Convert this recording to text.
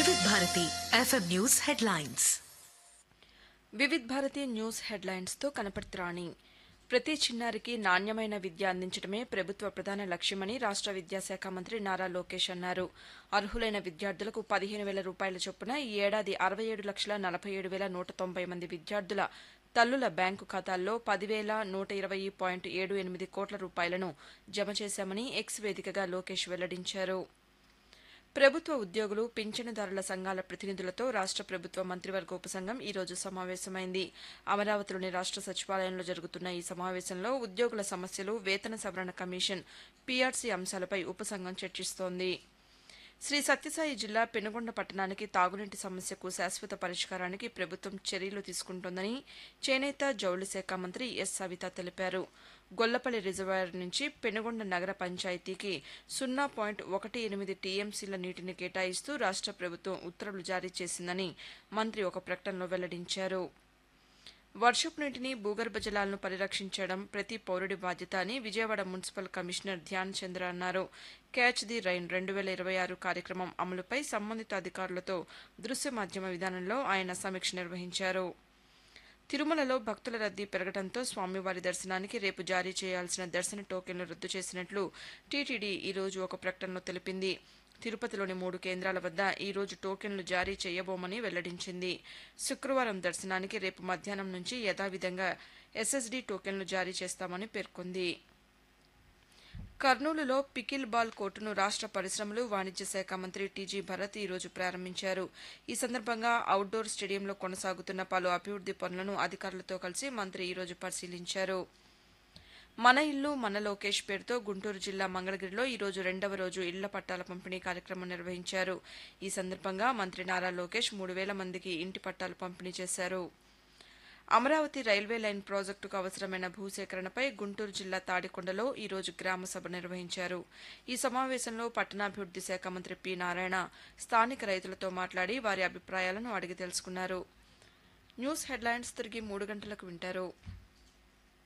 వివిధ Bharati FM news headlines Vividh Bharati news హెడ్లైన్స్తో కనపడుతురాణి ప్రతి చిన్నారికి నాణ్యమైన విద్య అందించడమే ప్రభుత్వ ప్రధాన లక్ష్యమని రాష్ట్ర విద్యాశాఖ మంత్రి నారా లోకేష్ అన్నారు అర్హులైన విద్యార్థులకు పదిహేను వేల రూపాయల చొప్పున ఈ ఏడాది అరవై ఏడు లక్షల నలభై ఏడు వేల నూట తొంభై మంది విద్యార్థుల తల్లుల బ్యాంకు ఖాతాల్లో పదివేల నూట ఇరవై పాయింట్ ఏడు ఎనిమిది కోట్ల రూపాయలను జమ చేశామని ఎక్స్ వేదికగా లోకేష్ వెల్లడించారు ప్రభుత్వ ఉద్యోగులు పింఛనుదారుల సంఘాల ప్రతినిధులతో రాష్ట్ర ప్రభుత్వ మంత్రివర్గ ఉపసంఘం ఈ రోజు సమావేశమైంది అమరావతిలోని రాష్ట్ర సచివాలయంలో జరుగుతున్న ఈ సమావేశంలో ఉద్యోగుల సమస్యలు వేతన సవరణ కమిషన్ పీఆర్సీ అంశాలపై ఉపసంఘం చర్చిస్తోంది శ్రీ సత్యసాయి జిల్లా పెనుగొండ పట్టణానికి తాగునీటి సమస్యకు శాశ్వత పరిష్కారానికి ప్రభుత్వం చర్యలు తీసుకుంటోందని చేనేత జౌళి శాఖ మంత్రి ఎస్ సవిత తెలిపారు గొల్లపల్లి రిజర్వాయర్ నుంచి పెనుగొండ నగర పంచాయతీకి సున్నా పాయింట్ ఒకటి ఎనిమిది టీఎంసీల నీటిని కేటాయిస్తూ రాష్ట్ర ప్రభుత్వం ఉత్తర్వులు జారీ చేసిందని మంత్రి ఒక ప్రకటనలో వెల్లడించారు వర్షపు నీటిని భూగర్భ జలాలను పరిరక్షించడం ప్రతి పౌరుడి బాధ్యత అని విజయవాడ మున్సిపల్ కమిషనర్ ధ్యాన్ చంద్ర అన్నారు క్యాచ్ ది రైన్ రెండు వేల ఇరవై ఆరు కార్యక్రమం అమలుపై సంబంధిత అధికారులతో దృశ్య మాధ్యమ విధానంలో ఆయన సమీక్ష నిర్వహించారు తిరుమలలో భక్తుల రద్దీ పెరగడంతో స్వామివారి దర్శనానికి రేపు జారీ చేయాల్సిన దర్శన టోకెన్లు రద్దు చేసినట్లు టీటీడీ ఈ రోజు ఒక ప్రకటనలో తెలిపింది తిరుపతిలోని మూడు కేంద్రాల వద్ద ఈ రోజు టోకెన్లు జారీ చేయబోమని వెల్లడించింది శుక్రవారం దర్శనానికి రేపు మధ్యాహ్నం నుంచి యథావిధంగా ఎస్ఎస్డీ టోకెన్లు జారీ చేస్తామని పేర్కొంది కర్నూలులో పికిల్ బాల్ కోర్టును రాష్ట్ర పరిశ్రమలు వాణిజ్య శాఖ మంత్రి టీజీ భరత్ ఈ రోజు ప్రారంభించారు ఈ సందర్భంగా అవుట్డోర్ స్టేడియంలో కొనసాగుతున్న పలు అభివృద్ది పనులను అధికారులతో కలిసి మంత్రి ఈ రోజు పరిశీలించారు మన ఇల్లు మన లోకేష్ పేరుతో గుంటూరు జిల్లా మంగళగిరిలో ఈ రోజు రెండవ రోజు ఇళ్ల పట్టాల పంపిణీ కార్యక్రమం నిర్వహించారు ఈ సందర్భంగా మంత్రి నారా లోకేష్ మూడు వేల మందికి ఇంటి పట్టాలు పంపిణీ చేశారు అమరావతి రైల్వే లైన్ ప్రాజెక్టుకు అవసరమైన భూసేకరణపై గుంటూరు జిల్లా తాడికొండలో ఈ రోజు గ్రామ సభ నిర్వహించారు ఈ సమావేశంలో పట్టణాభివృద్ది శాఖ మంత్రి పి నారాయణ స్థానిక రైతులతో మాట్లాడి వారి అభిప్రాయాలను అడిగి తెలుసుకున్నారు న్యూస్ హెడ్లైన్స్ తిరిగి మూడు గంటలకు వింటారు